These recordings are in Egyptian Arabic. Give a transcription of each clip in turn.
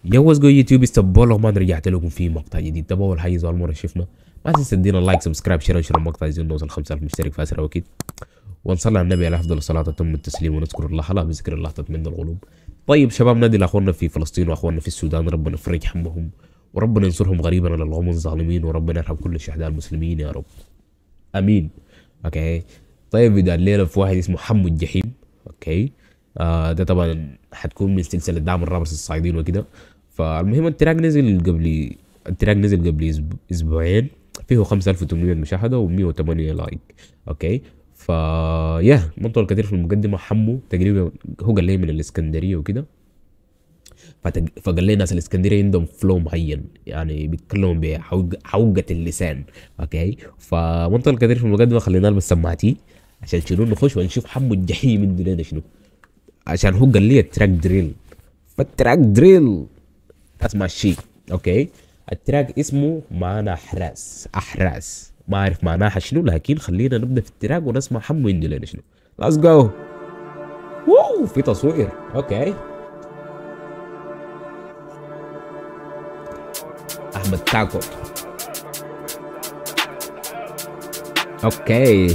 يوز جو يوتيوب استبوا ما رجعت لكم في مقطع جديد تبوا اول حاجه اول مره شفنا ما تنسى تدينا لايك سبسكرايب شير انشر المقطع عايزين نوصل 5000 مشترك في اسرع وقت ونصلي على النبي على افضل الصلاه وتم التسليم ونذكر الله لا بذكر الله تطمئن القلوب طيب شباب نادي لاخواننا في فلسطين واخواننا في السودان ربنا يفرج همهم وربنا ينصرهم غريبا على القوم الظالمين وربنا يرحم كل الشهداء المسلمين يا رب امين اوكي طيب بدأ الليله في واحد اسمه حمو الجحيم اوكي آه ده طبعا حتكون من سلسله دعم الرابرز الصاعدين وكده فالمهم التراك نزل قبل التراك نزل قبل أسبوع- اسبوعين فيه 5800 مشاهده و108 لايك اوكي ف يا ما طول كثير في المقدمه حمو تقريبا هو قال لي من الاسكندريه وكده فتق... فقال لي ناس الاسكندريه عندهم فلو معين يعني بيتكلموا بحوقة اللسان اوكي فمنطقة كثير في المقدمه خلينا نلبس سماعتي عشان شنو نخش ونشوف حمو الجحيم عنده لنا شنو عشان هو قال لي التراك دريل فالتراك دريل اسمع الشيء اوكي التراك اسمه معانا احراس احراس ما اعرف معناها شنو لكن خلينا نبدا في التراك ونسمع حمو عنده لنا شنو ليتس جو واو في تصوير اوكي احمد تاكو اوكي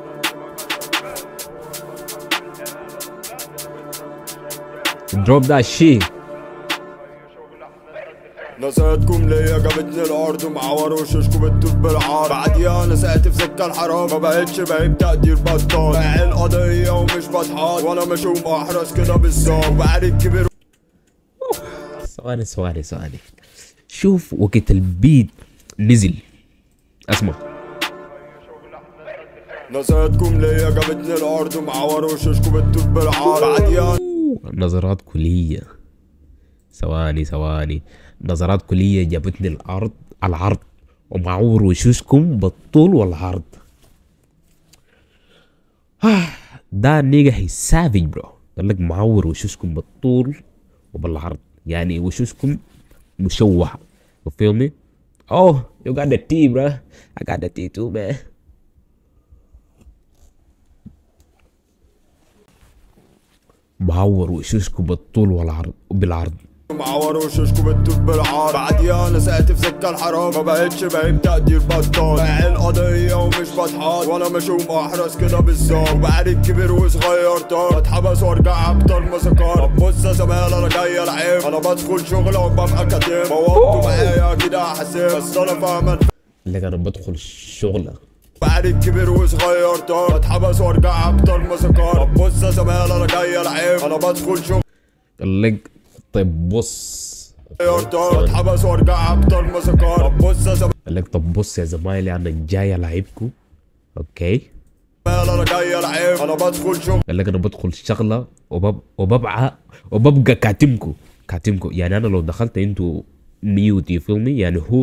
دروب ذات شي نصيحتكم ليا جابتني الارض ومعور وشوشكم بتدوب بالعار بعديها انا سقت في سكه الحرام ما بقتش بعيب تقدير بطال بايع القضيه ومش بضحك وانا ماشي ومحرس كده بالظبط وبعرف كبير ثواني ثواني ثواني شوف وقت البيت نزل اسمع نصيحتكم ليا جابتني الارض ومعور وشوشكم بتدوب بالعار بعديها نظرات كلية ثواني ثواني نظرات كلية جابتني الأرض على العرض ومعور وشوشكم بالطول والعرض آه، ده نيجا هي سافج برو قال لك معور وشوشكم بالطول وبالعرض يعني وشوشكم مشوهة you feel me oh you got the tea bro I got the tea too man معور وشوشكم بالطول والعرض وبالعرض معور وشوشكم بتدوب بالعار بعديها انا سقت في سكه الحرام ما بقتش بعيب تقدير بطال بايع القضيه ومش بضحك وانا ماشي ومحرس كده بالظبط وبعرف كبير وصغير طار بتحبس وارجع اكتر ما سكر طب بص يا زميل انا جاي العب انا بدخل شغل وببقى كاتم بوقته معايا كده حاسب بس انا فاهم قال لك انا بدخل الشغله بعرف كبير وصغير طار بتحبس وارجع اكتر ما سكر طب بص يا زميل انا جاي العب انا بدخل شغل قال لك طيب بص طار بتحبس وارجع اكتر ما سكر طب بص يا زميل قال لك طب بص يا زمايلي انا جاي العبكم اوكي انا جاي العب انا بدخل شغل قال لك انا بدخل شغله وبب... وببقى وببقى كاتمكم كاتمكم يعني انا لو دخلت انتوا ميوت يفهمني يعني هو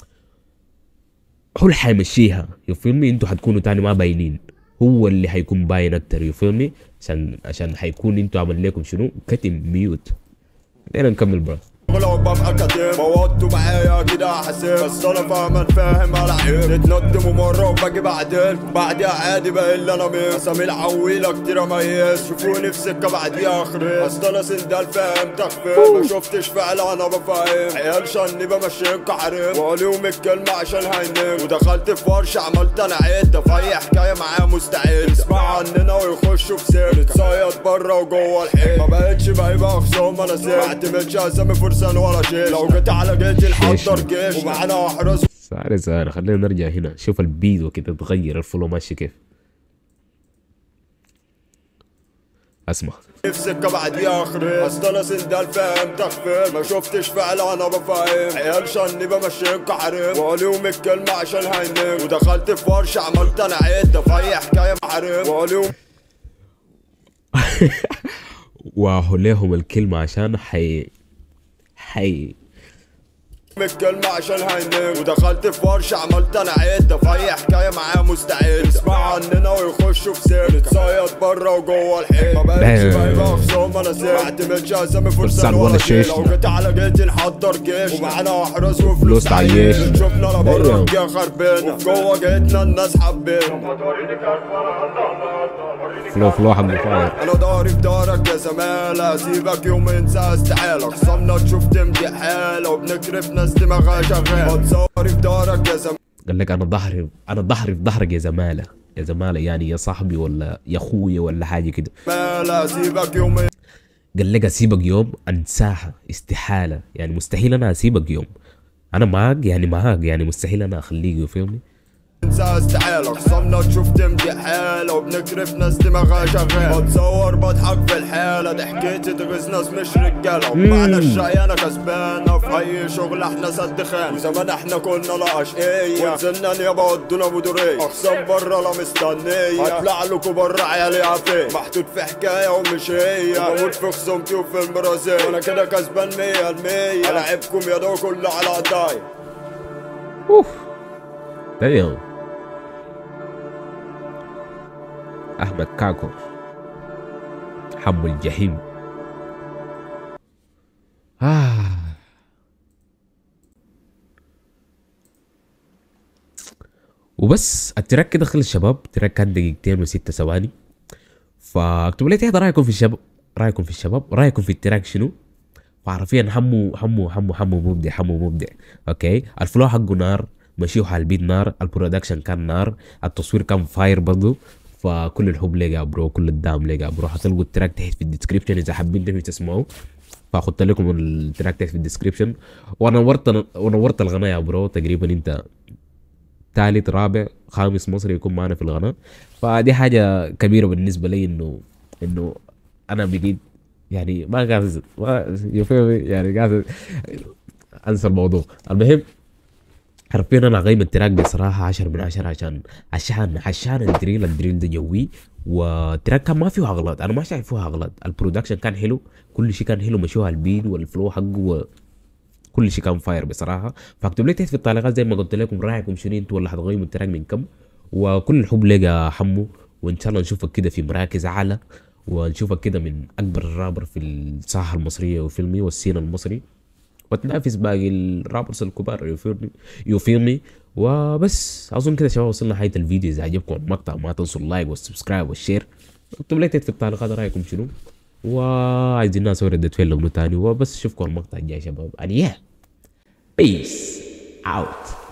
هو اللي حيمشيها يفهمني انتوا حتكونوا تاني ما باينين هو اللي حيكون باين اكتر يفهمني عشان عشان حيكون انتوا عمل لكم شنو كتم ميوت خلينا نكمل برا لو ببقى كاتم بوضته معايا كده حاسب بس انا فاهم فاهم العيب نتندم مرة وباجي بعدين بعديها عادي بقى اللي انا مين سامي عويلة كتير اميز شوفوني في سكة بعديها اخرين اصل انا سندال فاهم تخفيف ما شفتش فعلا انا بفهم عيال شني بمشيهم كحريم وقالوا الكلمة عشان هينام ودخلت في ورشة عملت انا عدة في اي حكاية معايا مستعد يسمعوا عننا ويخشوا في سير نتصيد بره وجوه الحيط ما بقتش بقى يبقى خصوم انا سير ما اعتمدش اسامي فرسان ولا جيش لو جيت على جيتي نحضر جيش ومعانا احرس ساري ساري خلينا نرجع هنا شوف البيت وكده تغير الفلو ماشي كيف اسمع في سكة بعديها اخرين اصل انا سندال فاهم تخفيف ما شفتش فعلا انا بفهم عيال شني بمشيهم كحريم وقالوا الكلمة عشان هينام ودخلت في ورشة عملت انا عدة في اي حكاية محرم وقالوا واهو لهم الكلمة عشان حي حي الكلمة عشان هينام ودخلت في ورشة عملت انا عدة في اي حكاية معايا مستعد يسمعوا عننا ويخشوا في سير نتصيد بره وجوه الحيط ما بقتش Damn. بقى خصوم انا سير ما اعتمدش اسامي فرصة فرصة ولا شيش. لو جيت على جيتي نحضر جيش ومعانا احراس فلوس وفلوس تعيش. تعيش شفنا لا بره Damn. الجيه خربانة وفي جوه جيتنا الناس حبينا فلو فلو حق فاير انا داري في دارك يا زمالة سيبك يوم انسى استحالة خصمنا تشوف تمدي حالة وبنكرف ناس دماغها شغالة بتصوري في دارك يا زمالة قال لك انا ظهري انا ظهري في ظهرك يا زماله يا زماله يعني يا صاحبي ولا يا اخويا ولا حاجه كده سيبك يوم قال لك اسيبك يوم انساها استحاله يعني مستحيل انا اسيبك يوم انا معاك يعني معاك يعني مستحيل انا اخليك فاهمني انسى استحالة خصمنا تشوف تمدي حالة وبنكرف ناس دماغها شغالة بتصور بضحك في الحالة ضحكتي تغيظ ناس مش رجالة ومعنى الشقي انا كسبانة في اي شغل احنا سد خان وزمان احنا كنا لا اشقية ونزلنا نيابة ودونا مديرية اقسام برا لا مستنية هطلع لكم برا عيالي عافية محطوط في حكاية ومش هي بموت في خصومتي وفي المرازية وانا كده كسبان مية المية العبكم يا دو كله على قداي اوف دايم احمد كاكو حمو الجحيم آه. وبس التراك كده خلص شباب التراك كان دقيقتين وستة ثواني فاكتبوا لي تحت رايكم في الشباب رايكم في الشباب رايكم في التراك شنو فحرفيا حمو حمو حمو حمو مبدع حمو مبدع اوكي الفلو حقه نار مشيه على البيت نار البرودكشن كان نار التصوير كان فاير برضو فكل الحب ليك يا برو كل الدعم ليك يا برو حتلقوا التراك تحت في الديسكريبشن اذا حابين تمشوا تسمعوا فاخدت لكم التراك تحت في الديسكريبشن ونورت ونورت القناه يا برو تقريبا انت ثالث رابع خامس مصري يكون معنا في القناه فدي حاجه كبيره بالنسبه لي انه انه انا بقيت يعني ما قاعد ما you feel me؟ يعني قاعد انسى الموضوع المهم حرفيا انا اقيم التراك بصراحه 10 من 10 عشان عشان عشان الدريل الدريل ده جوي والتراك كان ما فيه اغلاط انا ما شايف فيها اغلاط البرودكشن كان حلو كل شيء كان حلو مشوها البيد والفلو حقه و... كل شيء كان فاير بصراحه فاكتب لي تحت في التعليقات زي ما قلت لكم رايكم شنو انتوا ولا حتغيروا التراك من كم وكل الحب لك يا حمو وان شاء الله نشوفك كده في مراكز اعلى ونشوفك كده من اكبر الرابر في الساحه المصريه وفيلمي والسين المصري وتنافس باقي الرابرز الكبار يفيرني يفيرني وبس اظن كده شباب وصلنا نهايه الفيديو اذا عجبكم المقطع ما تنسوا اللايك والسبسكرايب والشير اكتبوا لي تحت في التعليقات رايكم شنو وعايزين ناس ردة فعل لو تاني وبس اشوفكم المقطع الجاي شباب and yeah peace out